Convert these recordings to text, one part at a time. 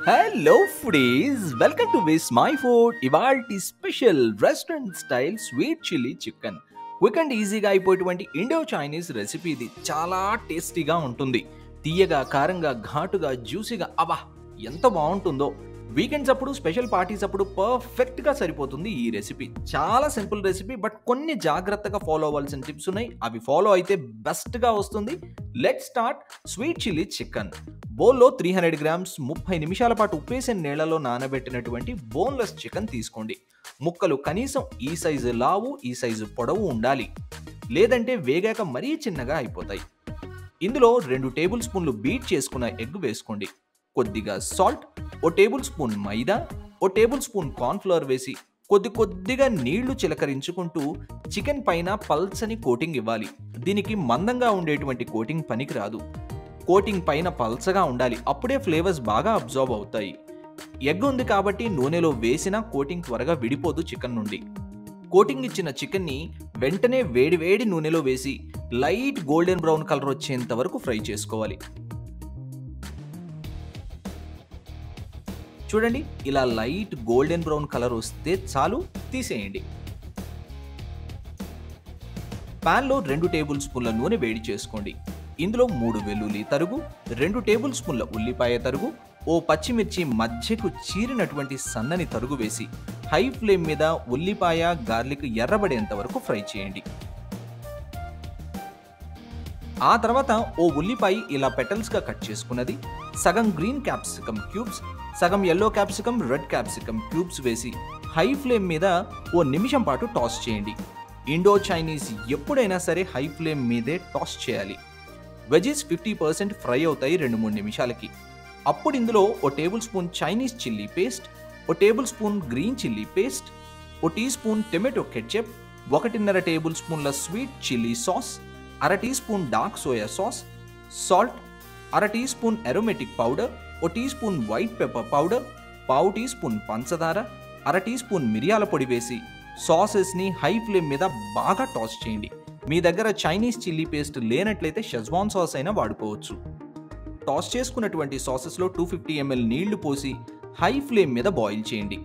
hello foodies welcome to Vismai food ఇవాల్టి special restaurant style sweet chilli chicken quick and ఈజీగా అయిపోయేటువంటి Indo Chinese recipe ఇది చాలా టేస్టీగా ఉంటుంది తీయగా కారంగా ఘాటుగా జ్యూసీగా అబ్బా ఎంత బాగుంటుందో వీకెండ్స్ అప్పుడు స్పెషల్ పార్టీస్ అప్పుడు పర్ఫెక్ట్ గా సరిపోతుంది ఈ రెసిపీ చాలా సింపుల్ రెసిపీ బట్ కొన్ని జాగ్రత్తగా ఫాలో అవ్వాల్సిన టిప్స్ ఉన్నాయి అవి ఫాలో అయితే బెస్ట్ గా వస్తుంది let start sweet chilli chicken బౌల్లో త్రీ హండ్రెడ్ గ్రామ్స్ ముప్పై నిమిషాల పాటు ఉప్పేసిన నీళ్లలో నానబెట్టినటువంటి బోన్లెస్ చికెన్ తీసుకోండి ముక్కలు కనీసం ఈ సైజు లావు ఈ సైజు పొడవు ఉండాలి లేదంటే వేగాక మరీ చిన్నగా అయిపోతాయి ఇందులో రెండు టేబుల్ స్పూన్లు బీట్ చేసుకున్న ఎగ్ వేసుకోండి కొద్దిగా సాల్ట్ ఓ టేబుల్ స్పూన్ మైదా ఓ టేబుల్ స్పూన్ కార్న్ఫ్లవర్ వేసి కొద్ది కొద్దిగా నీళ్లు చిలకరించుకుంటూ చికెన్ పైన పల్చని కోటింగ్ ఇవ్వాలి దీనికి మందంగా ఉండేటువంటి కోటింగ్ పనికి రాదు కోటింగ్ పైన పల్చగా ఉండాలి అప్పుడే ఫ్లేవర్స్ బాగా అబ్జర్వ్ అవుతాయి ఎగ్ ఉంది కాబట్టి నూనెలో వేసిన కోటింగ్ త్వరగా విడిపోదు చికెన్ నుండి కోటింగ్ ఇచ్చిన చికెన్ని వెంటనే వేడి వేడి నూనెలో వేసి లైట్ గోల్డెన్ బ్రౌన్ కలర్ వచ్చేంత వరకు ఫ్రై చేసుకోవాలి చూడండి ఇలా లైట్ గోల్డెన్ బ్రౌన్ కలర్ వస్తే చాలు తీసేయండి పాన్లో రెండు టేబుల్ స్పూన్ల నూనె వేడి చేసుకోండి ఇందులో మూడు వెల్లుల్లి తరుగు రెండు టేబుల్ స్పూన్ల ఉల్లిపాయ తరుగు ఓ పచ్చిమిర్చి మధ్యకు చీరినటువంటి సన్నని తరుగు వేసి హై ఫ్లేమ్ మీద ఉల్లిపాయ గార్లిక్ ఎర్రబడేంత వరకు ఫ్రై చేయండి ఆ తర్వాత ఓ ఉల్లిపాయ ఇలా పెటల్స్గా కట్ చేసుకున్నది సగం గ్రీన్ క్యాప్సికమ్ క్యూబ్స్ సగం yellow capsicum red capsicum cubes వేసి హై ఫ్లేమ్ మీద ఓ నిమిషం పాటు టాస్ చేయండి ఇండో చైనీస్ ఎప్పుడైనా సరే హై ఫ్లేమ్ మీదే టాస్ చేయాలి వెజెస్ ఫిఫ్టీ పర్సెంట్ ఫ్రై అవుతాయి రెండు మూడు నిమిషాలకి అప్పుడు ఇందులో ఓ tablespoon Chinese chilli paste ఓ tablespoon green chilli paste ఓ టీ స్పూన్ టొమాటో కెచప్ ఒకటిన్నర టేబుల్ స్పూన్ల స్వీట్ చిల్లీ సాస్ అర teaspoon dark soya sauce salt అర టీ స్పూన్ అరోమేటిక్ పౌడర్ ఓ teaspoon white pepper powder పావు teaspoon పంచదార అర టీ స్పూన్ మిరియాల పొడి వేసి సాసెస్ని హై ఫ్లేమ్ మీద బాగా టాస్ చేయండి మీ దగ్గర చైనీస్ చిల్లీ పేస్ట్ లేనట్లయితే షెజ్వాన్ సాస్ అయినా వాడుకోవచ్చు టాస్ చేసుకున్నటువంటి సాసెస్లో టూ ఫిఫ్టీ ఎంఎల్ నీళ్లు పోసి హై ఫ్లేమ్ మీద బాయిల్ చేయండి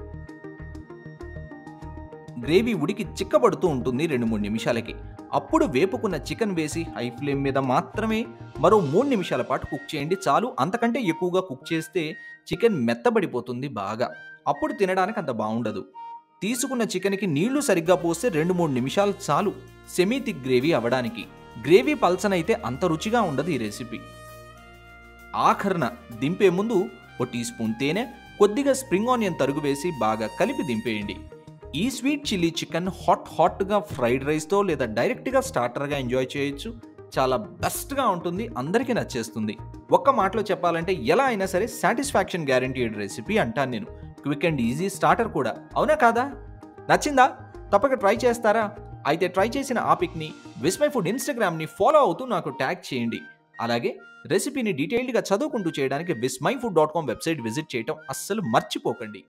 గ్రేవీ ఉడికి చిక్కబడుతూ ఉంటుంది రెండు మూడు నిమిషాలకి అప్పుడు వేపుకున్న చికెన్ వేసి హై ఫ్లేమ్ మీద మాత్రమే మరో మూడు నిమిషాల పాటు కుక్ చేయండి చాలు అంతకంటే ఎక్కువగా కుక్ చేస్తే చికెన్ మెత్తబడిపోతుంది బాగా అప్పుడు తినడానికి అంత బాగుండదు తీసుకున్న చికెన్కి నీళ్లు సరిగ్గా పోస్తే రెండు మూడు నిమిషాలు చాలు సెమీ థిక్ గ్రేవీ అవ్వడానికి గ్రేవీ పల్సనైతే అంత రుచిగా ఉండదు ఈ రెసిపీ ఆఖరణ దింపే ముందు ఓ టీ స్పూన్ తేనె కొద్దిగా స్ప్రింగ్ ఆనియన్ తరుగు వేసి బాగా కలిపి దింపేయండి ఈ స్వీట్ చిల్లీ చికెన్ హాట్ హాట్గా ఫ్రైడ్ రైస్తో లేదా డైరెక్ట్గా స్టార్టర్గా ఎంజాయ్ చేయొచ్చు చాలా బెస్ట్గా ఉంటుంది అందరికీ నచ్చేస్తుంది ఒక్క మాటలో చెప్పాలంటే ఎలా అయినా సరే సాటిస్ఫాక్షన్ గ్యారంటీడ్ రెసిపీ అంటాను నేను క్విక్ అండ్ ఈజీ స్టార్టర్ కూడా అవునా కాదా నచ్చిందా తప్పక ట్రై చేస్తారా అయితే ట్రై చేసిన ఆ పిక్ని విస్మై ఫుడ్ ఇన్స్టాగ్రామ్ని ఫాలో అవుతూ నాకు ట్యాగ్ చేయండి అలాగే రెసిపీని డీటెయిల్డ్గా చదువుకుంటూ చేయడానికి Vismai food dot com website visit చేయటం అస్సలు మర్చిపోకండి